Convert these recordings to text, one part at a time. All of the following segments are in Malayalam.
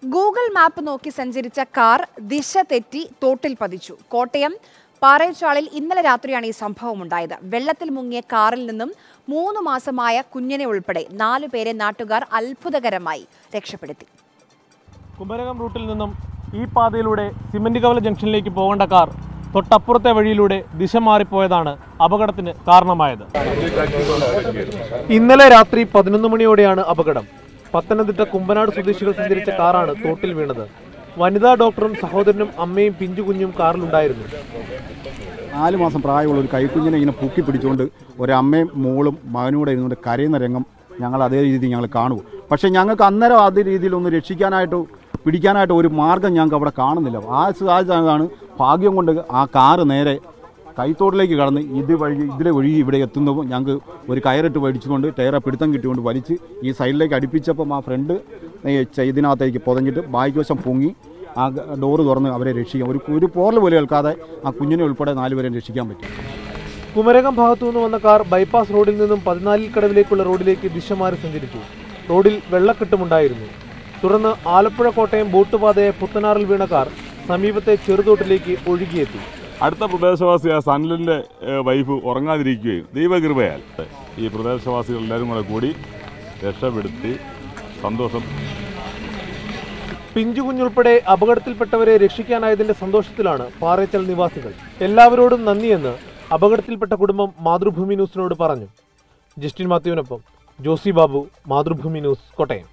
ഗൂഗിൾ മാപ്പ് നോക്കി സഞ്ചരിച്ച കാർ ദിശ തെറ്റി തോട്ടിൽ പതിച്ചു കോട്ടയം പാറേച്ചാളിൽ ഇന്നലെ രാത്രിയാണ് ഈ സംഭവം ഉണ്ടായത് വെള്ളത്തിൽ മുങ്ങിയ കാറിൽ നിന്നും മൂന്ന് മാസമായ കുഞ്ഞിനെ ഉൾപ്പെടെ നാലു പേരെ നാട്ടുകാർ അത്ഭുതകരമായി രക്ഷപ്പെടുത്തി കുമരകം റൂട്ടിൽ നിന്നും ഈ പാതയിലൂടെ സിമന്റ് കവല ജംഗ്ഷനിലേക്ക് പോകേണ്ട കാർ തൊട്ടപ്പുറത്തെ വഴിയിലൂടെ ദിശ മാറിപ്പോയതാണ് അപകടത്തിന് കാരണമായത് ഇന്നലെ രാത്രി പതിനൊന്ന് മണിയോടെയാണ് അപകടം പത്തനംതിട്ട കുമ്പനാട് സ്വദേശികൾ സഞ്ചരിച്ച കാറാണ് തോട്ടിൽ വീണത് വനിതാ ഡോക്ടറും സഹോദരനും അമ്മയും പിഞ്ചുകുഞ്ഞും കാറിലുണ്ടായിരുന്നു നാല് മാസം പ്രായമുള്ള ഒരു കൈക്കുഞ്ഞിനെ ഇങ്ങനെ പൊക്കി പിടിച്ചുകൊണ്ട് ഒരമ്മയും മോളും മകനൂടെ ഇരുന്നുകൊണ്ട് കരയുന്ന രംഗം ഞങ്ങൾ അതേ രീതിയിൽ ഞങ്ങൾ കാണും പക്ഷേ ഞങ്ങൾക്ക് അന്നേരം അതേ രീതിയിൽ ഒന്ന് രക്ഷിക്കാനായിട്ട് പിടിക്കാനായിട്ട് ഒരു മാർഗം ഞങ്ങൾക്ക് അവിടെ കാണുന്നില്ല ആ സാഹചര്യമാണ് ഭാഗ്യം കൊണ്ട് ആ കാറ് നേരെ കൈത്തോട്ടിലേക്ക് കടന്ന് ഇത് വഴി ഇതിലെ ഒഴുകി ഇവിടെ എത്തുന്നപ്പോൾ ഞങ്ങൾക്ക് ഒരു കയറിട്ട് വലിച്ചുകൊണ്ട് ടയറെ പിടുത്തം കിട്ടിക്കൊണ്ട് വലിച്ച് ഈ സൈഡിലേക്ക് അടുപ്പിച്ചപ്പം ആ ഫ്രണ്ട് ഈ ചെ- ഇതിനകത്തേക്ക് പൊതഞ്ഞിട്ട് ബാക്ക് വശം പൊങ്ങി ആ ഗ- ഡോറ് തുറന്ന് അവരെ രക്ഷിക്കാം ഒരു ഒരു പോറൽ പോലും കേൾക്കാതെ ആ കുഞ്ഞിനെ ഉൾപ്പെടെ നാലുപേരെയും രക്ഷിക്കാൻ പറ്റി കുമരകം ഭാഗത്തു നിന്ന് വന്ന കാർ ബൈപ്പാസ് റോഡിൽ നിന്നും പതിനാലിൽ കടവിലേക്കുള്ള റോഡിലേക്ക് ദിശ മാറി സഞ്ചരിച്ചു റോഡിൽ വെള്ളക്കെട്ടുമുണ്ടായിരുന്നു തുടർന്ന് ആലപ്പുഴ കോട്ടയം ബോട്ട് പാതയെ പുത്തനാറിൽ വീണ കാർ സമീപത്തെ ചെറുതോട്ടിലേക്ക് ഒഴുകിയെത്തി അടുത്ത പ്രദേശവാസിയായ സനലിൻ്റെ വൈഫ് ഉറങ്ങാതിരിക്കുകയും ദൈവകൃപയാൽ ഈ പ്രദേശവാസികൾ എല്ലാവരും കൂടെ കൂടി രക്ഷപ്പെടുത്തി സന്തോഷം പിഞ്ചുകുഞ്ഞുൾപ്പെടെ അപകടത്തിൽപ്പെട്ടവരെ രക്ഷിക്കാനായതിന്റെ സന്തോഷത്തിലാണ് പാറേച്ചൽ നിവാസികൾ എല്ലാവരോടും നന്ദിയെന്ന് അപകടത്തിൽപ്പെട്ട കുടുംബം മാതൃഭൂമി ന്യൂസിനോട് പറഞ്ഞു ജസ്റ്റിൻ മാത്യുവിനൊപ്പം ജോസി ബാബു മാതൃഭൂമി ന്യൂസ് കോട്ടയം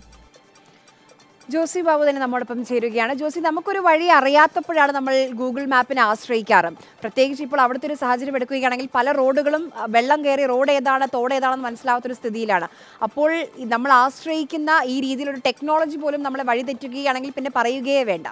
ജോസി ബാബു തന്നെ നമ്മോടൊപ്പം ചേരുകയാണ് ജോസി നമുക്കൊരു വഴി അറിയാത്തപ്പോഴാണ് നമ്മൾ ഗൂഗിൾ മാപ്പിനെ ആശ്രയിക്കാറ് പ്രത്യേകിച്ച് ഇപ്പോൾ അവിടുത്തെ ഒരു സാഹചര്യം എടുക്കുകയാണെങ്കിൽ പല റോഡുകളും അഹ്, വെള്ളം കയറി റോഡ് ഏതാണ് തോട് ഏതാണെന്ന് മനസ്സിലാവാത്തൊരു സ്ഥിതിയിലാണ് അപ്പോൾ ഈ നമ്മൾ ആശ്രയിക്കുന്ന ഈ രീതിയിലൊരു ടെക്നോളജി പോലും നമ്മളെ വഴി തെറ്റുകയാണെങ്കിൽ പിന്നെ പറയുകയേ വേണ്ട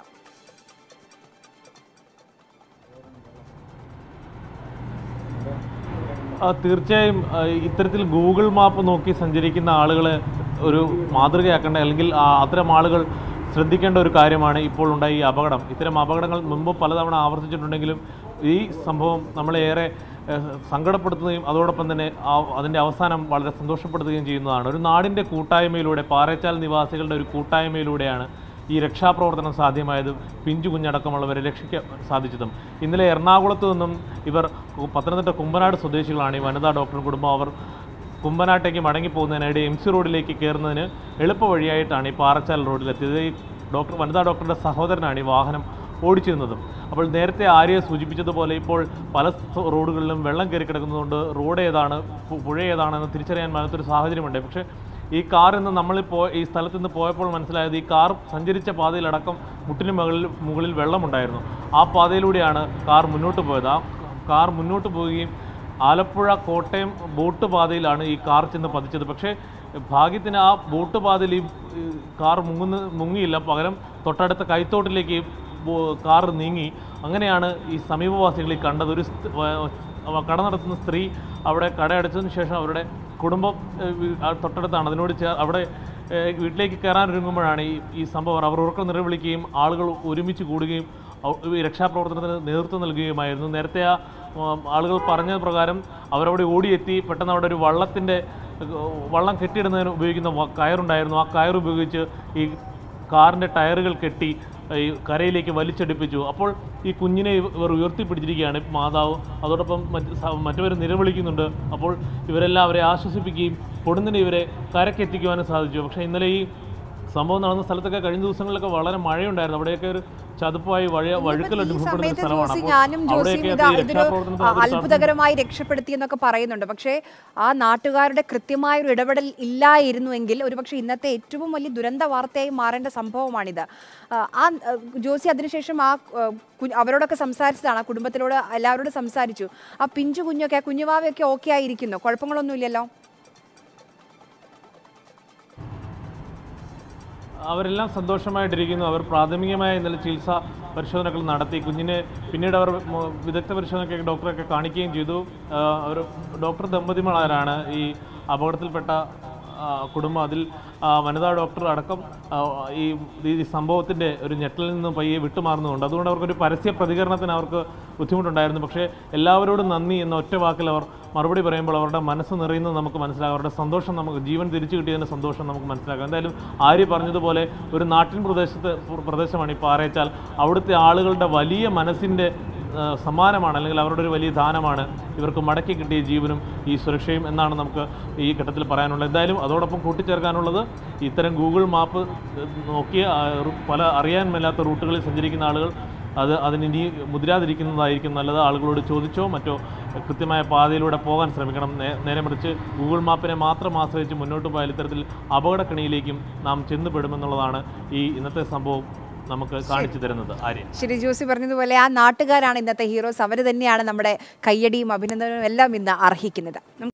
ആ, തീർച്ചയായും ആ, ഇത്തരത്തിൽ ഗൂഗിൾ മാപ്പ് നോക്കി സഞ്ചരിക്കുന്ന ആളുകളെ ഒരു മാതൃകയാക്കേണ്ട അല്ലെങ്കിൽ ആ, അത്തരം ആളുകൾ ശ്രദ്ധിക്കേണ്ട ഒരു കാര്യമാണ് ഇപ്പോൾ ഉണ്ടായ ഈ അപകടം ഇത്തരം അപകടങ്ങൾ മുമ്പ് പലതവണ ആവർത്തിച്ചിട്ടുണ്ടെങ്കിലും ഈ സംഭവം നമ്മളേറെ ഏഹ്, സങ്കടപ്പെടുത്തുകയും അതോടൊപ്പം തന്നെ ആ- അതിൻ്റെ അവസാനം വളരെ സന്തോഷപ്പെടുത്തുകയും ചെയ്യുന്നതാണ് ഒരു നാടിൻ്റെ കൂട്ടായ്മയിലൂടെ പാറേച്ചാൽ നിവാസികളുടെ ഒരു കൂട്ടായ്മയിലൂടെയാണ് ഈ രക്ഷാപ്രവർത്തനം സാധ്യമായത് പിഞ്ചു കുഞ്ഞടക്കമുള്ളവരെ രക്ഷിക്കാൻ സാധിച്ചതും ഇന്നലെ എറണാകുളത്ത് നിന്നും ഇവർ പത്തനംതിട്ട കുമ്പനാട് സ്വദേശികളാണ് ഈ വനിതാ ഡോക്ടർ കുടുംബം അവർ കുമ്പനാട്ടേക്ക് മടങ്ങിപ്പോകുന്നതിനിടെ എം സി റോഡിലേക്ക് കയറുന്നതിന് എളുപ്പ വഴിയായിട്ടാണ് ഈ പാറച്ചാൽ റോഡിലെത്തിയത് ഈ ഡോക്ടർ വനിതാ ഡോക്ടറുടെ സഹോദരനാണ് ഈ വാഹനം ഓടിച്ചിരുന്നതും അപ്പോൾ നേരത്തെ ആര്യ സൂചിപ്പിച്ചതുപോലെ ഇപ്പോൾ പല സ- റോഡുകളിലും വെള്ളം കയറി കിടക്കുന്നതുകൊണ്ട് റോഡ് ഏതാണ് പു- പുഴ ഏതാണെന്ന് തിരിച്ചറിയാൻ മേലാത്തൊരു സാഹചര്യമുണ്ട് പക്ഷേ ഈ കാർ ഇന്ന് നമ്മൾ പോ ഈ സ്ഥലത്ത് നിന്ന് പോയപ്പോൾ മനസ്സിലായത് ഈ കാർ സഞ്ചരിച്ച പാതയിലടക്കം മുട്ടിന് മുകളിൽ മുകളിൽ വെള്ളമുണ്ടായിരുന്നു ആ പാതയിലൂടെയാണ് കാർ മുന്നോട്ട് പോയത് ആ കാർ മുന്നോട്ട് പോവുകയും ആലപ്പുഴ കോട്ടയം ബോട്ട് പാതയിലാണ് ഈ കാർ ചെന്ന് പതിച്ചത് പക്ഷേ ഭാഗ്യത്തിന് ആ ബോട്ട് പാതയിൽ ഈ ഈ കാർ മുങ്ങുന്ന മുങ്ങിയില്ല പകരം തൊട്ടടുത്ത കൈത്തോട്ടിലേക്ക് ബോ- കാർ നീങ്ങി അങ്ങനെയാണ് ഈ സമീപവാസികൾ ഈ കണ്ടത് ഒരു സ്- വ- കട നടത്തുന്ന സ്ത്രീ അവിടെ കടയടച്ചതിന് ശേഷം അവരുടെ കുടുംബം ഏഹ്, വി- ആ തൊട്ടടുത്താണ് അതിനോട് ചേർ അവിടെ ഏഹ്, വീട്ടിലേക്ക് കയറാൻ ഒരുങ്ങുമ്പോഴാണ് ഈ ഈ സംഭവം അവർ ഉറക്കം നിലവിളിക്കുകയും ആളുകൾ ഒരുമിച്ച് കൂടുകയും ഔ- ഈ രക്ഷാപ്രവർത്തനത്തിന് നേതൃത്വം നൽകുകയുമായിരുന്നു നേരത്തെ ആ ഉം, ആളുകൾ പറഞ്ഞ പ്രകാരം അവരവിടെ ഓടിയെത്തി പെട്ടെന്ന് അവിടെ ഒരു വള്ളത്തിൻ്റെ വള്ളം കെട്ടിയിടുന്നതിന് ഉപയോഗിക്കുന്ന വ- കയറുണ്ടായിരുന്നു ആ കയർ ഉപയോഗിച്ച് ഈ കാറിൻ്റെ ടയറുകൾ കെട്ടി ഈ കരയിലേക്ക് വലിച്ചെടുപ്പിച്ചു അപ്പോൾ ഈ കുഞ്ഞിനെ ഇവ- ഇവർ ഉയർത്തിപ്പിടിച്ചിരിക്കുകയാണ് മാതാവ് അതോടൊപ്പം മറ്റ് സ- മറ്റവർ നിലവിളിക്കുന്നുണ്ട് അപ്പോൾ ഇവരെല്ലാം അവരെ ആശ്വസിപ്പിക്കുകയും പൊടുന്നിനെ ഇവരെ കരക്കെത്തിക്കുവാനും സാധിച്ചു പക്ഷേ ഇന്നലെ ഈ സംഭവം നടന്ന സ്ഥലത്തൊക്കെ കഴിഞ്ഞ ദിവസങ്ങളിലൊക്കെ വളരെ മഴയുണ്ടായിരുന്നു അവിടെയൊക്കെ ഒരു ചതുപ്പായി വഴ വഴുക്കൽ ഈ അനുഭവപ്പെടുന്ന സമയത്ത് സ്ഥലമാണ് ജോസി അപ്പോൾ ഞാനും ജോസിയും അവിടെയൊക്കെ ഇതാ ഈ ഇതൊരു രക്ഷാപ്രവർത്തനത്തിന് ആ, അതൊരു സാധ്യത- അത്ഭുതകരമായി രക്ഷപ്പെടുത്തി എന്നൊക്കെ പറയുന്നുണ്ട് പക്ഷേ ആ നാട്ടുകാരുടെ കൃത്യമായ ഒരു ഇടപെടൽ ഇല്ലായിരുന്നുവെങ്കിൽ ഒരുപക്ഷെ ഇന്നത്തെ ഏറ്റവും വലിയ ദുരന്ത വാർത്തയായി മാറേണ്ട സംഭവമാണിത് ആ, ആ ആ, ജോസി അതിനുശേഷം ആ ആ, കു- അവരോടൊക്കെ സംസാരിച്ചതാണ് ആ കുടുംബത്തിലോട് എല്ലാവരോടും സംസാരിച്ചു ആ പിഞ്ചു കുഞ്ഞൊക്കെ ആ കുഞ്ഞുവാവയൊക്കെ ഓക്കെ ആയിരിക്കുന്നു കുഴപ്പങ്ങളൊന്നുമില്ലല്ലോ അവരെല്ലാം സന്തോഷമായിട്ടിരിക്കുന്നു അവർ പ്രാഥമികമായ ഇന്നലെ ചികിത്സ പരിശോധനകൾ നടത്തി കുഞ്ഞിനെ പിന്നീട് അവർ മ- വിദഗ്ധ പരിശോധനയ്ക്ക് ഡോക്ടറൊക്കെ കാണിക്കുകയും ചെയ്തു ആ, അവർ ഡോക്ടർ ദമ്പതിമാരാണ് ഈ അപകടത്തിൽപ്പെട്ട ആ, കുടുംബം അതിൽ ആ, വനിതാ ഡോക്ടർ അടക്കം ആ, ഈ ഈ സംഭവത്തിൻ്റെ ഒരു ഞെട്ടലിൽ നിന്ന് പയ്യെ വിട്ടുമാറുന്നുണ്ട് അതുകൊണ്ട് അവർക്കൊരു പരസ്യ പ്രതികരണത്തിന് അവർക്ക് ബുദ്ധിമുട്ടുണ്ടായിരുന്നു പക്ഷേ എല്ലാവരോടും നന്ദി എന്ന ഒറ്റ വാക്കിൽ അവർ മറുപടി പറയുമ്പോൾ അവരുടെ മനസ്സ് നിറയുന്നത് നമുക്ക് മനസ്സിലാകും അവരുടെ സന്തോഷം നമുക്ക് ജീവൻ തിരിച്ചു കിട്ടിയതിൻ്റെ സന്തോഷം നമുക്ക് മനസ്സിലാക്കാം എന്തായാലും ആര്യ പറഞ്ഞതുപോലെ ഒരു നാട്ടിൻ പ്രദേശത്ത് പ്രദേശമാണ് ഈ പാറേച്ചാൽ അവിടുത്തെ ആളുകളുടെ വലിയ മനസ്സിൻ്റെ ആ, സമ്മാനമാണ് അല്ലെങ്കിൽ അവരുടെ ഒരു വലിയ ദാനമാണ് ഇവർക്ക് മടക്കി കിട്ടിയ ജീവനും ഈ സുരക്ഷയും എന്നാണ് നമുക്ക് ഈ ഘട്ടത്തിൽ പറയാനുള്ളത് എന്തായാലും അതോടൊപ്പം കൂട്ടിച്ചേർക്കാനുള്ളത് ഇത്തരം ഗൂഗിൾ മാപ്പ് നോക്കിയ ആ, റു- പല അറിയാൻ മേലാത്ത റൂട്ടുകളിൽ സഞ്ചരിക്കുന്ന ആളുകൾ അത് അതിന് ഇനി മുതിരാതിരിക്കുന്നതായിരിക്കും നല്ലത് ആളുകളോട് ചോദിച്ചോ മറ്റോ കൃത്യമായ പാതയിലൂടെ പോകാൻ ശ്രമിക്കണം നേ- നേരെ മറിച്ച് ഗൂഗിൾ മാപ്പിനെ മാത്രം ആശ്രയിച്ച് മുന്നോട്ട് പോയാൽ ഇത്തരത്തിൽ അപകടക്കെണിയിലേക്കും നാം ചെന്നുപെടുമെന്നുള്ളതാണ് ഈ ഇന്നത്തെ സംഭവം നമുക്ക് കാണിച്ചു തരുന്നത് ആര്യൻ ശരി ജോസി പറഞ്ഞതുപോലെ ആ നാട്ടുകാരാണ് ഇന്നത്തെ ഹീറോസ് അവർ തന്നെയാണ് നമ്മുടെ കയ്യടിയും അഭിനന്ദനവും എല്ലാം ഇന്ന് അർഹിക്കുന്നത്